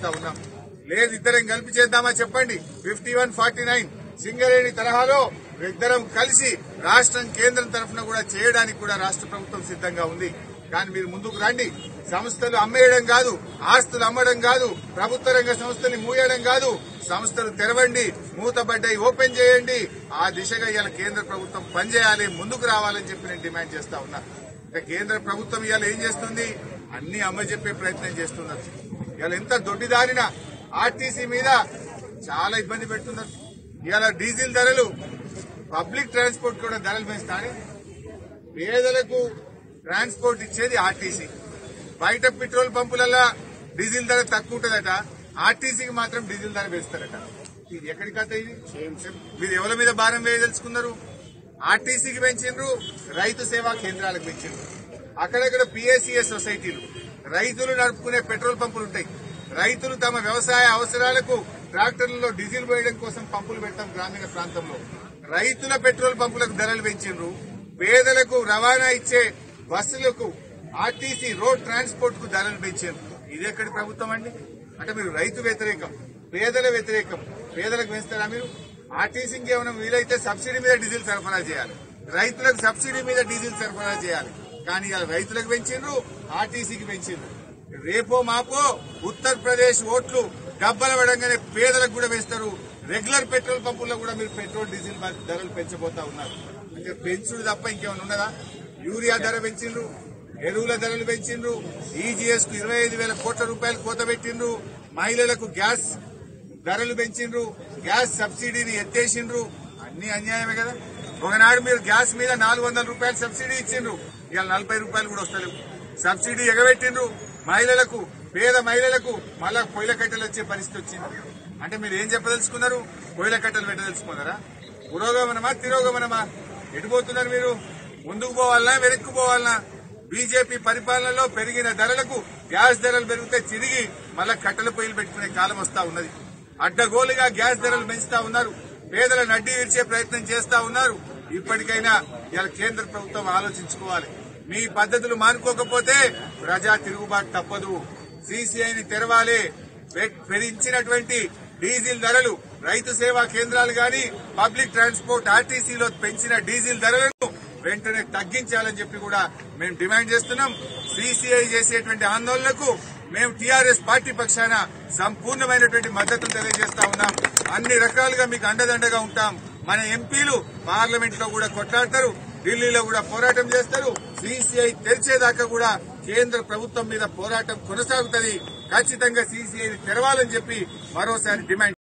చేస్తా ఉన్నాం లేదు ఇద్దరం కలిపి చేద్దామా చెప్పండి fifty one forty nine Singareni తరహాలో ఇద్దరం కలిసి రాష్ట్రం కేంద్రం తరఫున కూడా చేయడానికి కూడా రాష్ట్ర ప్రభుత్వం సిద్ధంగా ఉంది కానీ మీరు ముందుకు రండి సంస్థలు అమ్మేయడం కాదు ఆస్తులు అమ్మడం కాదు ప్రభుత్వ రంగ సంస్థని మూయడం కాదు సంస్థలు తెరవండి మూతబడ్డాయి ఓపెన్ చేయండి ఆ దిశగా ఇవాళ కేంద్ర ప్రభుత్వం పనిచేయాలి ముందుకు రావాలని చెప్పి నేను డిమాండ్ చేస్తా ఉన్నా ఇక కేంద్ర ప్రభుత్వం ఇవాళ ఏం చేస్తుంది అన్ని అమ్మ చెప్పే ప్రయత్నం చేస్తున్నారు ఇవాళ ఎంత దొడ్డిదారిన ఆర్టీసీ మీద చాలా ఇబ్బంది పెడుతున్నారు ఇవాళ డీజిల్ ధరలు పబ్లిక్ ట్రాన్స్పోర్ట్ కూడా ధరలు పెంచుతానే పేదలకు ట్రాన్స్పోర్ట్ ఇచ్చేది ఆర్టీసీ బయట పెట్రోల్ పంపులలో డీజిల్ ధర తక్కువ ఉంటుందట ఆర్టీసీకి మాత్రం డీజిల్ ధర వేస్తారట ఇది ఎక్కడి కథ ఇది మీరు ఎవరి మీద భారం వేయదలుచుకున్నారు ఆర్టీసీకి పెంచిండ్రు రైతు సేవా కేంద్రాలకు పెంచిండ్రు అక్కడక్కడ పిఎస్సిఎస్ సొసైటీలు రైతులు నడుపుకునే పెట్రోల్ పంపులు ఉంటాయి రైతులు తమ వ్యవసాయ అవసరాలకు ట్రాక్టర్లలో డీజిల్ పోయడం కోసం పంపులు పెడతాం గ్రామీణ ప్రాంతంలో రైతుల పెట్రోల్ పంపులకు ధరలు పెంచిండ్రు పేదలకు రవాణా ఇచ్చే బస్సులకు ఆర్టీసీ రోడ్ ట్రాన్స్పోర్ట్ కు ధరలు పెంచారు ఇది ఎక్కడి ప్రభుత్వం అండి అంటే మీరు రైతు వ్యతిరేకం పేదల వ్యతిరేకం పేదలకు పెంచుతారా మీరు ఆర్టీసీకి ఏమైనా వీలైతే సబ్సిడీ మీద డీజిల్ సరఫరా చేయాలి రైతులకు సబ్సిడీ మీద డీజిల్ సరఫరా చేయాలి కానీ ఇలా రైతులకు పెంచిండ్రు ఆర్టీసీకి పెంచిండ్రు రేపో మాపో ఉత్తరప్రదేశ్ ఓట్లు డబ్బల పడంగానే పేదలకు కూడా వేస్తారు రెగ్యులర్ పెట్రోల్ పంపుల్లో కూడా మీరు పెట్రోల్ డీజిల్ ధరలు పెంచబోతా ఉన్నారు అంటే పెంచుడు తప్ప ఇంకేమైనా ఉన్నదా యూరియా ధర పెంచిండ్రు ఎరువుల ధరలు పెంచిండ్రు ఈజీఎస్ కు ఇరవై ఐదు వేల కోట్ల రూపాయలు కోత పెట్టిండ్రు మహిళలకు గ్యాస్ ధరలు పెంచిండ్రు గ్యాస్ సబ్సిడీని ఎత్తేసిండ్రు అన్ని అన్యాయమే కదా ఒకనాడు మీరు గ్యాస్ మీద నాలుగు వందల రూపాయలు సబ్సిడీ ఇచ్చిండ్రు ఇవాళ నలభై రూపాయలు కూడా వస్తలేవు సబ్సిడీ ఎగబెట్టిండ్రు మహిళలకు పేద మహిళలకు మళ్ళా పొయ్యిల కట్టెలు వచ్చే పరిస్థితి వచ్చింది అంటే మీరు ఏం చెప్పదలుచుకున్నారు పొయ్యిల కట్టెలు పెట్టదలుచుకున్నారా పురోగమనమా తిరోగమనమా ఎటు పోతున్నారు మీరు ముందుకు పోవాలనా వెనక్కు పోవాలనా బీజేపీ పరిపాలనలో పెరిగిన ధరలకు గ్యాస్ ధరలు పెరిగితే తిరిగి మళ్ళా కట్టెల పొయ్యిలు పెట్టుకునే కాలం వస్తా ఉన్నది అడ్డగోలుగా గ్యాస్ ధరలు పెంచుతా ఉన్నారు పేదల నడ్డీ విరిచే ప్రయత్నం చేస్తా ఉన్నారు ఇప్పటికైనా ఇలా కేంద్ర ప్రభుత్వం ఆలోచించుకోవాలి మీ పద్ధతులు మానుకోకపోతే ప్రజా తిరుగుబాటు తప్పదు సీసీఐని తెరవాలి పె- పెంచినటువంటి డీజిల్ ధరలు రైతు సేవా కేంద్రాలు గాని పబ్లిక్ ట్రాన్స్పోర్ట్ ఆర్టీసీలో పెంచిన డీజిల్ ధరలను వెంటనే తగ్గించాలని చెప్పి కూడా మేము డిమాండ్ చేస్తున్నాం సీసీఐ చేసేటువంటి ఆందోళనకు మేము టీఆర్ఎస్ పార్టీ పక్షాన సంపూర్ణమైనటువంటి మద్దతు తెలియజేస్తా ఉన్నాం అన్ని రకాలుగా మీకు అండదండగా ఉంటాం మన ఎంపీలు పార్లమెంట్ లో కూడా కొట్లాడతారు ఢిల్లీలో కూడా పోరాటం చేస్తారు సీసీఐ తెరిచేదాకా కూడా కేంద్ర ప్రభుత్వం మీద పోరాటం కొనసాగుతుంది ఖచ్చితంగా సీసీఐ తెరవాలని చెప్పి మరోసారి డిమాండ్